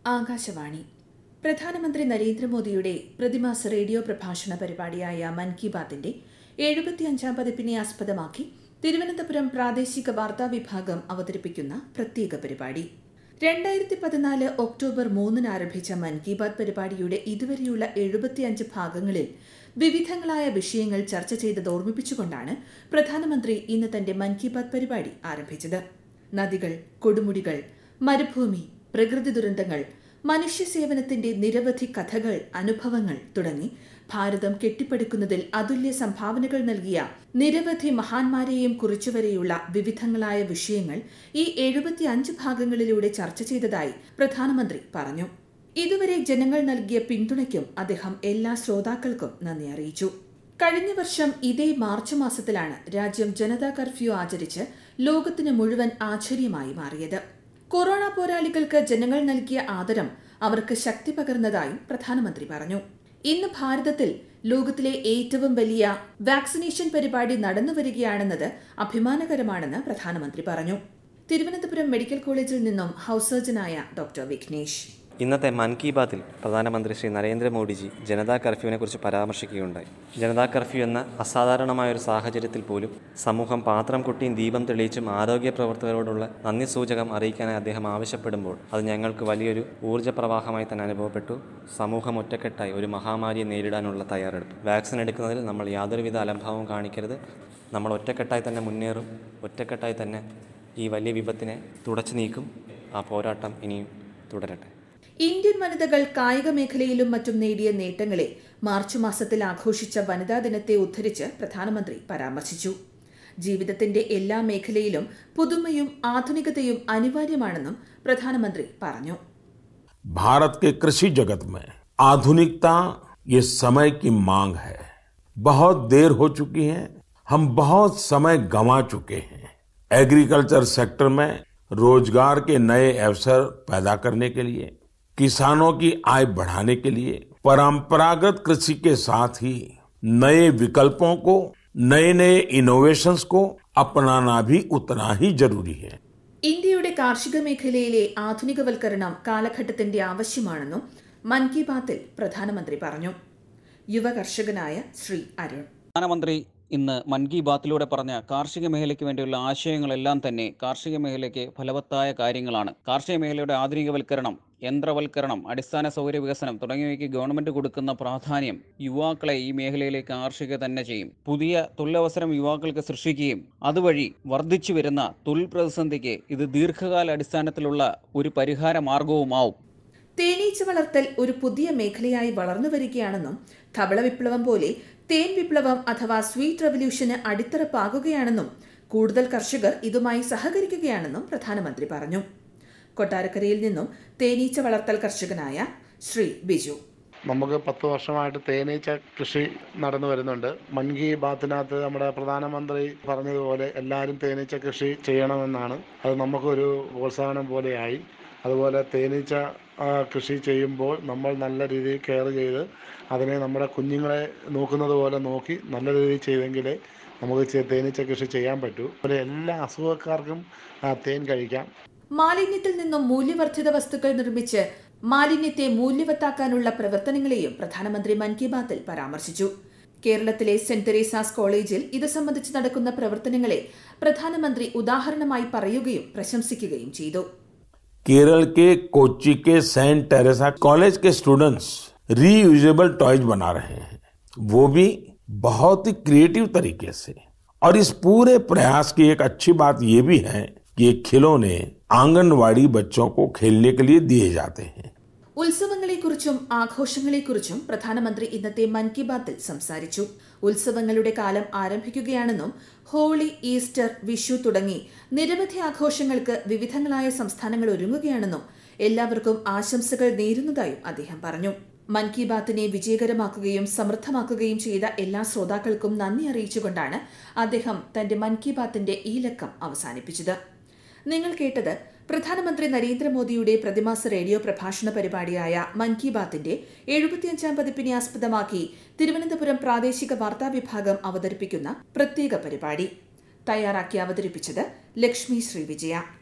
ആകാശവാണി പ്രധാനമന്ത്രി നരേന്ദ്രമോദിയുടെ പ്രതിമാസ റേഡിയോ പ്രഭാഷണ പരിപാടിയായ മൻ കി ബാത്തിന്റെ എഴുപത്തിയഞ്ചാം പതിപ്പിനെ ആസ്പദമാക്കി തിരുവനന്തപുരം പ്രാദേശിക വാർത്താ വിഭാഗം അവതരിപ്പിക്കുന്ന പ്രത്യേക പരിപാടി രണ്ടായിരത്തി പതിനാല് ഒക്ടോബർ മൂന്നിന് ആരംഭിച്ച മൻ കി ബാത് പരിപാടിയുടെ ഇതുവരെയുള്ള എഴുപത്തിയഞ്ച് ഭാഗങ്ങളിൽ വിവിധങ്ങളായ വിഷയങ്ങൾ ചർച്ച ചെയ്തത് ഓർമ്മിപ്പിച്ചുകൊണ്ടാണ് പ്രധാനമന്ത്രി ഇന്ന് തന്റെ മൻ കി ബാത് പരിപാടി ആരംഭിച്ചത് നദികൾ കൊടുമുടികൾ മരുഭൂമി പ്രകൃതി ദുരന്തങ്ങൾ മനുഷ്യ സേവനത്തിന്റെ നിരവധി കഥകൾ അനുഭവങ്ങൾ തുടങ്ങി ഭാരതം കെട്ടിപ്പടുക്കുന്നതിൽ അതുല്യ സംഭാവനകൾ നൽകിയ നിരവധി മഹാന്മാരെയും കുറിച്ചുവരെയുള്ള വിവിധങ്ങളായ വിഷയങ്ങൾ ഈ എഴുപത്തിയഞ്ച് ഭാഗങ്ങളിലൂടെ ചർച്ച ചെയ്തതായി പ്രധാനമന്ത്രി പറഞ്ഞു ഇതുവരെ ജനങ്ങൾ നൽകിയ പിന്തുണയ്ക്കും അദ്ദേഹം എല്ലാ ശ്രോതാക്കൾക്കും നന്ദി അറിയിച്ചു കഴിഞ്ഞ വർഷം ഇതേ മാർച്ച് മാസത്തിലാണ് രാജ്യം ജനതാ കർഫ്യൂ ആചരിച്ച് ലോകത്തിന് മുഴുവൻ ആശ്ചര്യമായി മാറിയത് കൊറോണ പോരാളികൾക്ക് ജനങ്ങൾ നൽകിയ ആദരം അവർക്ക് ശക്തി പകർന്നതായും പ്രധാനമന്ത്രി പറഞ്ഞു ഇന്ന് ഭാരതത്തിൽ ലോകത്തിലെ ഏറ്റവും വലിയ വാക്സിനേഷൻ പരിപാടി നടന്നുവരികയാണെന്നത് അഭിമാനകരമാണെന്ന് പ്രധാനമന്ത്രി പറഞ്ഞു തിരുവനന്തപുരം മെഡിക്കൽ കോളേജിൽ നിന്നും ഹൌസ് സർജനായ ഡോക്ടർ വിഘ്നേഷ് ഇന്നത്തെ മൻ കി ബാത്തിൽ പ്രധാനമന്ത്രി ശ്രീ നരേന്ദ്രമോദിജി ജനതാ കർഫ്യൂവിനെ കുറിച്ച് പരാമർശിക്കുകയുണ്ടായി ജനതാ കർഫ്യൂ എന്ന അസാധാരണമായ ഒരു സാഹചര്യത്തിൽ പോലും സമൂഹം പാത്രം കൊട്ടിയും ദീപം തെളിയിച്ചും ആരോഗ്യ പ്രവർത്തകരോടുള്ള നന്ദി സൂചകം അറിയിക്കാനായി അദ്ദേഹം ആവശ്യപ്പെടുമ്പോൾ അത് ഞങ്ങൾക്ക് വലിയൊരു ഊർജ്ജ പ്രവാഹമായി തന്നെ അനുഭവപ്പെട്ടു സമൂഹം ഒറ്റക്കെട്ടായി ഒരു മഹാമാരിയെ നേരിടാനുള്ള തയ്യാറെടുപ്പ് വാക്സിൻ എടുക്കുന്നതിൽ നമ്മൾ യാതൊരുവിധ അലംഭാവവും കാണിക്കരുത് നമ്മൾ ഒറ്റക്കെട്ടായി തന്നെ മുന്നേറും ഒറ്റക്കെട്ടായി തന്നെ ഈ വലിയ വിപത്തിനെ തുടച്ചു നീക്കും ആ പോരാട്ടം ഇനിയും തുടരട്ടെ ഇന്ത്യൻ വനിതകൾ കായിക മേഖലയിലും മറ്റും നേടിയ നേട്ടങ്ങളെ മാർച്ച് മാസത്തിൽ ആഘോഷിച്ച വനിതാ ദിനത്തെ ഉദ്ധരിച്ച് പ്രധാനമന്ത്രി പരാമർശിച്ചു ജീവിതത്തിന്റെ എല്ലാ മേഖലയിലും പുതുമയും ആധുനികതയും അനിവാര്യമാണെന്നും പ്രധാനമന്ത്രി പറഞ്ഞു भारत के कृषि जगत में आधुनिकता ये समय की मांग है बहुत देर हो चुकी है हम बहुत समय गंवा चुके हैं एग्रीकल्चर सेक्टर में रोजगार के नए अवसर पैदा करने के लिए किसानों की आय बढ़ाने के लिए परंपरागत कृषि के साथ ही नए विकल्पों को नए नए इनोवेशंस को अपनाना भी उतना ही जरूरी है ഇന്ത്യയുടെ കാർഷിക മേഖലയിലെ ആധുനികവൽക്കരണം കാലഘട്ടത്തിന്റെ ആവശ്യമാണെന്നും മൻ കി ബാത്തിൽ പ്രധാനമന്ത്രി പറഞ്ഞു യുവ കർഷകനായ ശ്രീ അരുൺ പ്രധാനമന്ത്രി ഇന്ന് മൻ കി ബാത്തിലൂടെ പറഞ്ഞ കാർഷിക മേഖലയ്ക്ക് വേണ്ടിയുള്ള ആശയങ്ങളെല്ലാം തന്നെ കാർഷിക മേഖലയ്ക്ക് ഫലവത്തായ കാര്യങ്ങളാണ് കാർഷിക മേഖലയുടെ ആധുനികവൽക്കരണം യന്ത്രവൽക്കരണം അടിസ്ഥാന സൗകര്യ വികസനം തുടങ്ങിയവയ്ക്ക് ഗവൺമെന്റ് കൊടുക്കുന്ന പ്രാധാന്യം യുവാക്കളെ ഈ മേഖലയിലേക്ക് ആകർഷിക്കുക തന്നെ ചെയ്യും പുതിയ തൊഴിലവസരം യുവാക്കൾക്ക് സൃഷ്ടിക്കുകയും അതുവഴി വർദ്ധിച്ചു വരുന്ന തൊഴിൽ പ്രതിസന്ധിക്ക് ഇത് ദീർഘകാല അടിസ്ഥാനത്തിലുള്ള ഒരു പരിഹാര മാർഗവുമാവും തേനീച്ച വളർത്തൽ ഒരു പുതിയ മേഖലയായി വളർന്നു വരികയാണെന്നും ധവള വിപ്ലവം പോലെ തേൻ വിപ്ലവം അഥവാ സ്വീറ്റ് റവല്യൂഷന് അടിത്തറ പാകുകയാണെന്നും കൂടുതൽ കർഷകർ ഇതുമായി സഹകരിക്കുകയാണെന്നും പ്രധാനമന്ത്രി പറഞ്ഞു കൊട്ടാരക്കരയിൽ നിന്നും തേനീച്ച വളർത്തൽ കർഷകനായ ശ്രീ ബിജു നമുക്ക് പത്ത് വർഷമായിട്ട് തേനീച്ച കൃഷി നടന്നു വരുന്നുണ്ട് മൻ കി ബാത്തിനകത്ത് നമ്മുടെ പ്രധാനമന്ത്രി പറഞ്ഞതുപോലെ എല്ലാവരും തേനീച്ച കൃഷി ചെയ്യണമെന്നാണ് അത് നമുക്കൊരു പ്രോത്സാഹനം പോലെയായി അതുപോലെ തേനീച്ച ആ, കൃഷി ചെയ്യുമ്പോൾ നമ്മൾ നല്ല രീതിയിൽ കെയർ ചെയ്ത് അതിനെ നമ്മുടെ കുഞ്ഞുങ്ങളെ നോക്കുന്നത് പോലെ നോക്കി നല്ല രീതിയിൽ ചെയ്തെങ്കിലേ നമുക്ക് ചെ- തേനീച്ച കൃഷി ചെയ്യാൻ പറ്റൂ അതുപോലെ എല്ലാ അസുഖക്കാർക്കും ആ, തേൻ കഴിക്കാം മാലിന്യത്തിൽ നിന്നും മൂല്യവർദ്ധിത വസ്തുക്കൾ നിർമ്മിച്ച് മാലിന്യത്തെ മൂല്യവത്താക്കാനുള്ള പ്രവർത്തനങ്ങളെയും പ്രധാനമന്ത്രി മൻ കി ബാത്തിൽ പരാമർശിച്ചു കേരളത്തിലെ സെന്റ് തെരേസാസ് കോളേജിൽ ഇത് സംബന്ധിച്ച് നടക്കുന്ന പ്രവർത്തനങ്ങളെ പ്രധാനമന്ത്രി ഉദാഹരണമായി പറയുകയും പ്രശംസിക്കുകയും ചെയ്തു केरल के कोच्चि के सेंट टेरेसा कॉलेज के स्टूडेंट्स रीयूजेबल टॉयज बना रहे हैं वो भी बहुत ही क्रिएटिव तरीके से और इस पूरे प्रयास की एक अच्छी बात ये भी है कि ये खिलौने आंगनवाड़ी बच्चों को खेलने के लिए दिए जाते हैं ഉത്സവങ്ങളെക്കുറിച്ചും ആഘോഷങ്ങളെക്കുറിച്ചും പ്രധാനമന്ത്രി ഇന്നത്തെ മൻ കി ബാത്തിൽ സംസാരിച്ചു ഉത്സവങ്ങളുടെ കാലം ആരംഭിക്കുകയാണെന്നും ഹോളി ഈസ്റ്റർ വിഷു തുടങ്ങി നിരവധി ആഘോഷങ്ങൾക്ക് വിവിധങ്ങളായ സംസ്ഥാനങ്ങൾ ഒരുങ്ങുകയാണെന്നും എല്ലാവർക്കും ആശംസകൾ നേരുന്നതായും അദ്ദേഹം പറഞ്ഞു മൻ കി ബാത്തിനെ വിജയകരമാക്കുകയും സമൃദ്ധമാക്കുകയും ചെയ്ത എല്ലാ ശ്രോതാക്കൾക്കും നന്ദി അറിയിച്ചുകൊണ്ടാണ് അദ്ദേഹം തന്റെ മൻ കി ബാത്തിന്റെ ഈ ലക്കം അവസാനിപ്പിച്ചത് നിങ്ങൾ കേട്ടത് പ്രധാനമന്ത്രി നരേന്ദ്രമോദിയുടെ പ്രതിമാസ റേഡിയോ പ്രഭാഷണ പരിപാടിയായ മൻ കി ബാത്തിന്റെ എഴുപത്തിയഞ്ചാം പതിപ്പിനെ ആസ്പദമാക്കി തിരുവനന്തപുരം പ്രാദേശിക വാർത്താ വിഭാഗം അവതരിപ്പിക്കുന്ന പ്രത്യേക പരിപാടി തയ്യാറാക്കി അവതരിപ്പിച്ചത് ലക്ഷ്മി ശ്രീവിജയ